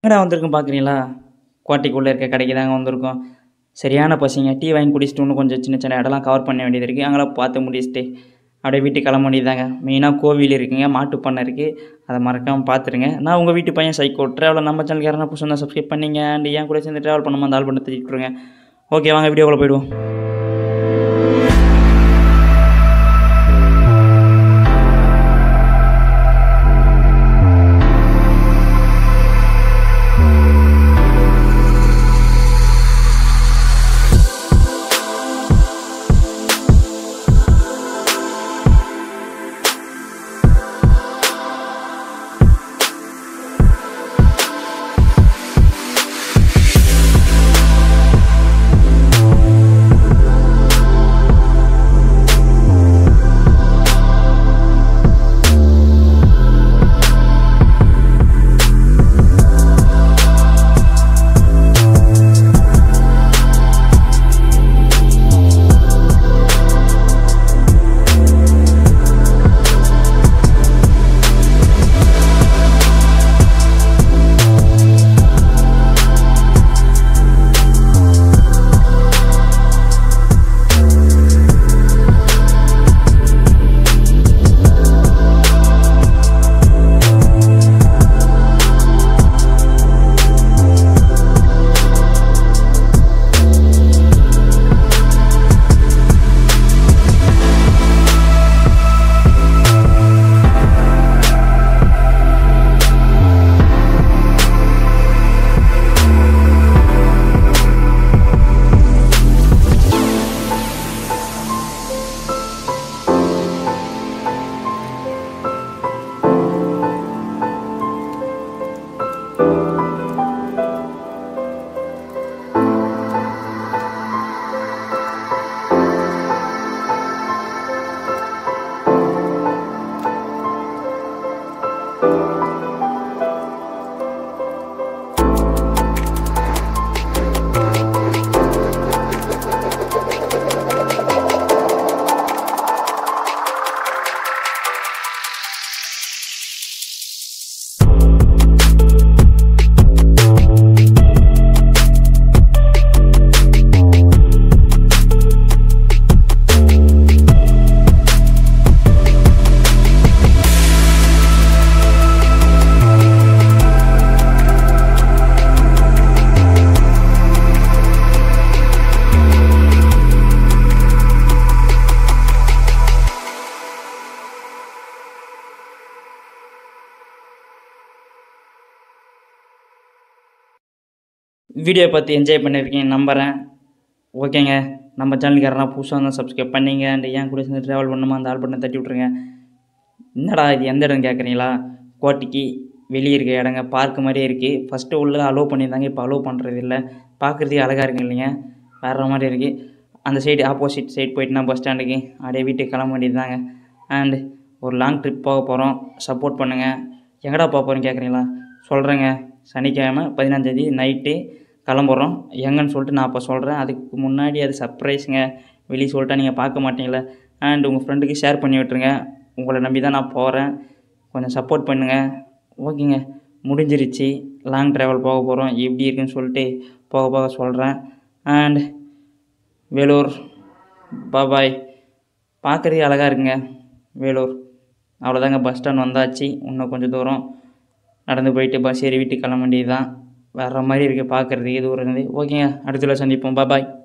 எங்கடா வந்திருக்கோம் பார்க்குறீங்களா கோட்டைக்குள்ளே இருக்க கடைக்கு தாங்க வந்திருக்கோம் சரியான பசிங்க டீ வாங்கி குடிச்சிட்டு இன்னும் கொஞ்சம் சின்ன சின்ன இடம்லாம் கவர் பண்ண வேண்டியது இருக்குது அங்கெல்லாம் பார்த்து முடிச்சுட்டு அப்படியே வீட்டுக்கு கிளம்ப வேண்டியதாங்க மெயினாக கோவில் இருக்குங்க மாட்டு பண்ணை இருக்குது அதை மறக்காமல் பார்த்துருங்க நான் உங்கள் வீட்டு பையன் சைக்கோ ட்ராவலில் நம்ம சேனலுக்கு யாரா புதுசாக சப்ஸ்கிரைப் பண்ணீங்க அண்ட் ஏன் கூட சேர்ந்து ட்ராவல் பண்ணாமல் அந்த ஆள் பண்ண தெரிவிட்டுருங்க ஓகே வாங்க வீடியோக்குள்ளே போயிடுவோம் வீடியோ பார்த்து என்ஜாய் பண்ணியிருக்கீங்க நம்புகிறேன் ஓகேங்க நம்ம சேனலுக்கு யாரா புதுசாக இருந்தால் சப்ஸ்கிரைப் பண்ணீங்க அண்ட் ஏன் கூட சேர்ந்து ட்ராவல் பண்ணுமா அந்த ஆள் பண்ண தட்டி விட்ருங்க என்னடா இது எந்த இடம் கேட்குறீங்களா கோட்டைக்கு வெளியே இருக்க இடங்க பார்க் மாதிரியே இருக்குது ஃபஸ்ட்டு உள்ள அலோவ் பண்ணியிருந்தாங்க இப்போ அலோவ் பண்ணுறது இல்லை பார்க்குறதுக்கு அழகாக இருக்குங்க இல்லைங்க வேறு மாதிரி இருக்குது அந்த சைடு ஆப்போசிட் சைடு போயிட்டுனா பஸ் ஸ்டாண்டுக்கு அப்படியே வீட்டுக்கு கிளம்ப வேண்டியது தாங்க அண்டு ஒரு லாங் ட்ரிப் போக போகிறோம் சப்போர்ட் பண்ணுங்கள் எங்கடா போக போகிறோன்னு கேட்குறீங்களா சொல்கிறேங்க சனிக்கிழமை பதினஞ்சாந்தேதி நைட்டு கிளம்புறோம் எங்கன்னு சொல்லிட்டு நான் அப்போ சொல்கிறேன் அதுக்கு முன்னாடி அது சர்ப்ரைஸுங்க வெளியே சொல்லிட்டா நீங்கள் பார்க்க மாட்டீங்களே அண்ட் உங்கள் ஃப்ரெண்டுக்கு ஷேர் பண்ணி விட்ருங்க உங்களை நம்பி தான் நான் போகிறேன் கொஞ்சம் சப்போர்ட் பண்ணுங்கள் ஓகேங்க முடிஞ்சிருச்சு லாங் ட்ராவல் போக போகிறோம் எப்படி இருக்குன்னு சொல்லிட்டு போக போக சொல்கிறேன் அண்ட் வேலூர் பாபாய் பார்க்குறதுக்கு அழகாக இருக்குங்க வேலூர் அவ்வளோதாங்க பஸ் ஸ்டாண்ட் வந்தாச்சு இன்னும் கொஞ்சம் தூரம் நடந்து போயிட்டு பஸ் ஏறி வீட்டுக்கு கிளம்ப வேண்டியது தான் வேறு மாதிரி இருக்குது பார்க்குறதுக்கு தூரம் இருந்து ஓகேங்க அடுத்த சந்திப்போம் பாபாய்